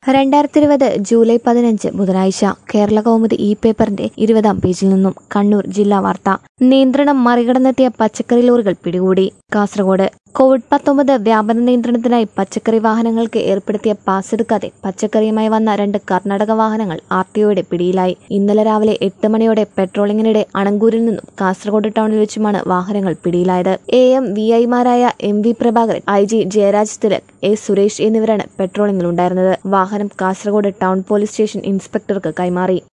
രണ്ടായിരത്തി ഇരുപത് ജൂലൈ പതിനഞ്ച് ബുധനാഴ്ച കേരള കൗമുദി ഇ പേപ്പറിന്റെ ഇരുപതാം പേജിൽ നിന്നും കണ്ണൂർ ജില്ലാ വാർത്ത നിയന്ത്രണം മറികടന്നെത്തിയ പച്ചക്കറി ലോറികൾ പിടികൂടി കാസർഗോഡ് കോവിഡ് പത്തൊമ്പത് വ്യാപന നിയന്ത്രണത്തിനായി പച്ചക്കറി വാഹനങ്ങൾക്ക് ഏർപ്പെടുത്തിയ പാസ് എടുക്കാതെ പച്ചക്കറിയുമായി വന്ന രണ്ട് കർണാടക വാഹനങ്ങൾ ആർ ടിഒയുടെ പിടിയിലായി ഇന്നലെ രാവിലെ എട്ട് മണിയോടെ പെട്രോളിങ്ങിനിടെ അണങ്കൂരിൽ നിന്നും കാസർഗോഡ് ടൗണിൽ വെച്ചുമാണ് വാഹനങ്ങൾ പിടിയിലായത് എ എം വി ഐമാരായ M V Prabhakaran I G Jayaraj Tilak A Suresh എന്നിവരാണ് പെട്രോളിംഗിലുണ്ടായിരുന്നത് വാഹനം കാസർഗോഡ് ടൗൺ പോലീസ് സ്റ്റേഷൻ ഇൻസ്പെക്ടർക്ക് കൈമാറി